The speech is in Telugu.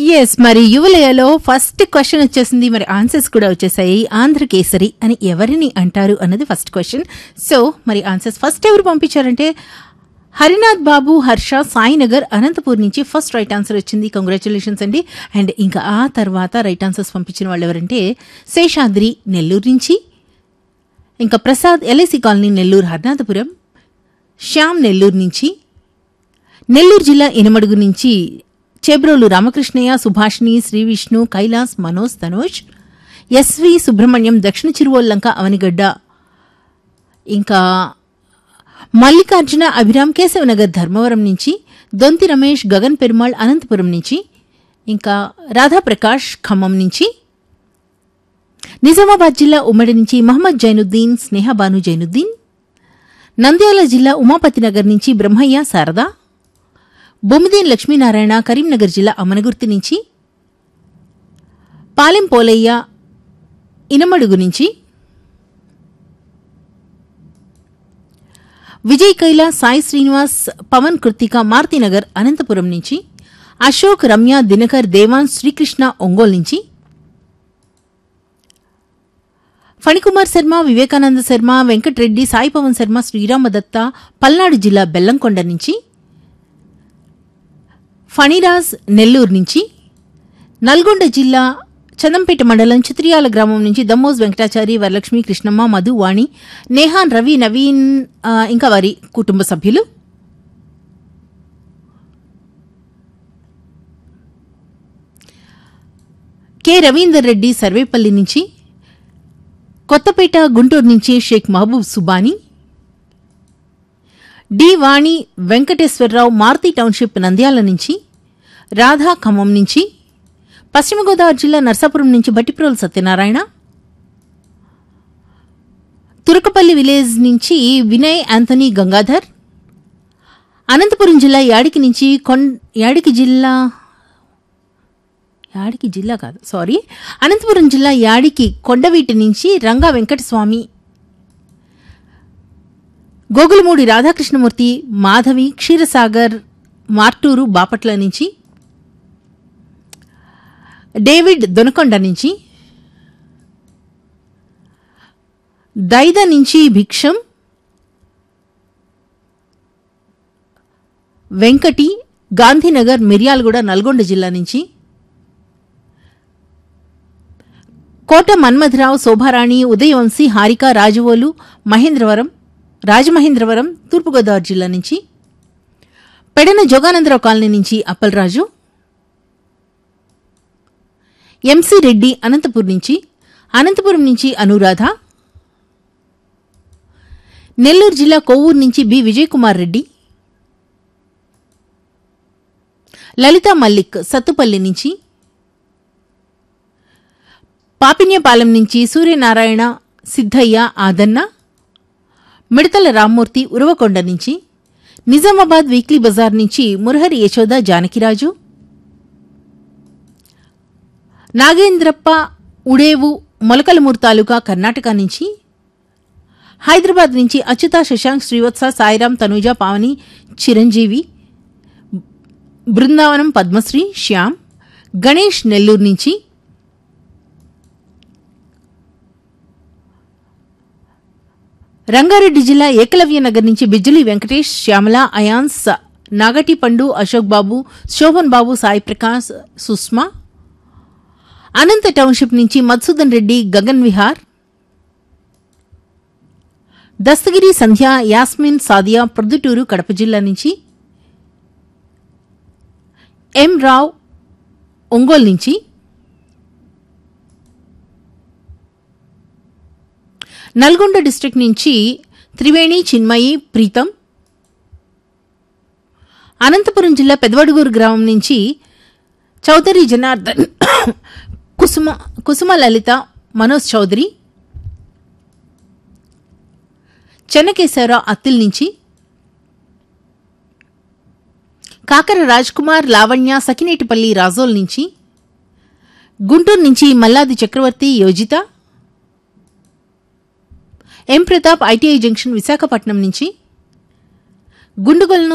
ఎస్ మరి యువలయలో ఫస్ట్ క్వశ్చన్ వచ్చేసింది మరి ఆన్సర్స్ కూడా వచ్చేసాయి ఆంధ్రకేసరి అని ఎవరిని అంటారు అన్నది ఫస్ట్ క్వశ్చన్ సో మరి ఆన్సర్స్ ఫస్ట్ ఎవరు పంపించారంటే హరినాథ్ బాబు హర్ష సాయినగర్ అనంతపూర్ నుంచి ఫస్ట్ రైట్ ఆన్సర్ వచ్చింది కంగ్రాచులేషన్స్ అండి అండ్ ఇంకా ఆ తర్వాత రైట్ ఆన్సర్స్ పంపించిన వాళ్ళు ఎవరంటే శేషాద్రి నెల్లూరు నుంచి ఇంకా ప్రసాద్ ఎల్ఐసి కాలనీ నెల్లూరు హర్నాథపురం శ్యామ్ నెల్లూరు నుంచి నెల్లూరు జిల్లా ఇనమడుగు నుంచి చేబ్రోలు రామకృష్ణయ్య సుభాష్ని శ్రీ విష్ణు కైలాస్ మనోజ్ తనోజ్ ఎస్వి సుబ్రహ్మణ్యం దక్షిణ చిరువల్లంక అవనిగడ్డ ఇంకా మల్లికార్జున అభిరామ్ కేశవనగర్ ధర్మవరం నుంచి దొంతి రమేష్ గగన్ పెరుమాళ్ అనంతపురం నుంచి ఇంకా రాధాప్రకాష్ ఖమ్మం నుంచి నిజామాబాద్ జిల్లా ఉమ్మడి నుంచి మహమ్మద్ జైనుద్దీన్ స్నేహబాను జైనుద్దీన్ నంద్యాల జిల్లా ఉమాపతినగర్ నుంచి బ్రహ్మయ్య శారద బొమ్మిదేన్ లక్ష్మీనారాయణ కరీంనగర్ జిల్లా అమనగుర్తి నుంచి పాలెం పోలయ్య ఇనమడుగు నుంచి విజయ్ కైలా సాయి శ్రీనివాస్ పవన్ కృతిక మారుతినగర్ అనంతపురం నుంచి అశోక్ రమ్య దినకర్ దేవాన్ శ్రీకృష్ణ ఒంగోలు నుంచి ఫణికుమార్ శర్మ వివేకానంద శర్మ వెంకటరెడ్డి సాయి పవన్ శర్మ శ్రీరామదత్త పల్నాడు జిల్లా బెల్లంకొండ నుంచి ఫణిరాజ్ నెల్లూరు నుంచి నల్గొండ జిల్లా చందంపేట మండలం చిత్రియాల గ్రామం నుంచి దమ్మోజ్ వెంకటాచారి వరలక్ష్మి కృష్ణమ్మ మధు వాణి నేహాన్ రవి నవీన్ ఆ, ఇంకా వారి కుటుంబ సభ్యులు కె రవీందర్ రెడ్డి సర్వేపల్లి నుంచి కొత్తపేట గుంటూరు నుంచి షేక్ మహబూబ్ సుబానీ డి వాణి వెంకటేశ్వరరావు మారుతి టౌన్షిప్ నంద్యాల నుంచి రాధా ఖమ్మం నుంచి పశ్చిమ గోదావరి జిల్లా నర్సాపురం నుంచి భట్టిప్రోలు సత్యనారాయణ తురకపల్లి విలేజ్ నుంచి వినయ్ యాంథనీ గంగాధర్ అనంతపురం జిల్లా యాడికి నుంచి కొం యాడికి జిల్లా యాడికి జిల్లా కాదు సారీ అనంతపురం జిల్లా యాడికి కొండవీటి నుంచి రంగా వెంకటస్వామి గోగులమూడి రాధాకృష్ణమూర్తి మాధవి క్షీరసాగర్ మార్టూరు బాపట్ల నుంచి డేవిడ్ దొనకొండ నుంచి దైద నుంచి భిక్షం వెంకటి గాంధీనగర్ మిర్యాలగూడ నల్గొండ జిల్లా నుంచి కోట మన్మథరావు శోభారాణి ఉదయవంశీ హారిక రాజవోలు మహేంద్రవరం రాజమహేంద్రవరం తూర్పుగోదావరి జిల్లా నుంచి పెడన జోగానందరావు కాలనీ నుంచి అప్పలరాజు ఎంసీ రెడ్డి అనంతపూర్ నుంచి అనంతపురం నుంచి అనురాధ నెల్లూరు జిల్లా కొవ్వూరు నుంచి బి విజయకుమార్ రెడ్డి లలిత మల్లిక్ సత్తుపల్లి నుంచి పాపిన్యపాలెం నుంచి సూర్యనారాయణ సిద్ధయ్య ఆదన్న మిడతల రామ్మూర్తి ఉరవకొండ నుంచి నిజామాబాద్ వీక్లీ బజార్ నుంచి మురహరి యశోద జానకిరాజు నాగేంద్రప్ప ఉడేవు మొలకలమూరు తాలూకా కర్ణాటక నుంచి హైదరాబాద్ నుంచి అచ్యుత శశాంక్ శ్రీవత్స సాయిరాం తనూజ పావని చిరంజీవి బృందావనం పద్మశ్రీ శ్యామ్ గణేష్ నెల్లూరు నుంచి రంగారెడ్డి జిల్లా ఏకలవ్య నగర్ నుంచి బిజ్జలి వెంకటేష్ శ్యామల అయాన్స్ నాగటి పండు అశోక్ బాబు శోభన్ బాబు సాయి ప్రకాష్ సుష్మా అనంత టౌన్షిప్ నుంచి మధుసూదన్ రెడ్డి గగన్ విహార్ దస్తగిరి సంధ్య యాస్మిన్ సాదియా ప్రొద్దుటూరు కడప జిల్లా నుంచి ఎం రావ్ ఒంగోలు నుంచి నల్గొండ డిస్ట్రిక్ట్ నుంచి త్రివేణి చిన్మయి ప్రీతం అనంతపురం జిల్లా పెదవడుగూరు గ్రామం నుంచి చౌదరి జనార్దన్ కుసుమ కుసుమ లలిత మనోజ్ చౌదరి చెన్నకేశ్వరరావు అత్తిల్ నుంచి కాకర రాజ్ కుమార్ లావణ్య సకినేటిపల్లి రాజోల్ నుంచి గుంటూరు నుంచి Malladi Chakravarthi Yojitha M Pratap ITI junction Visakhapatnam నుంచి గుండుగొలను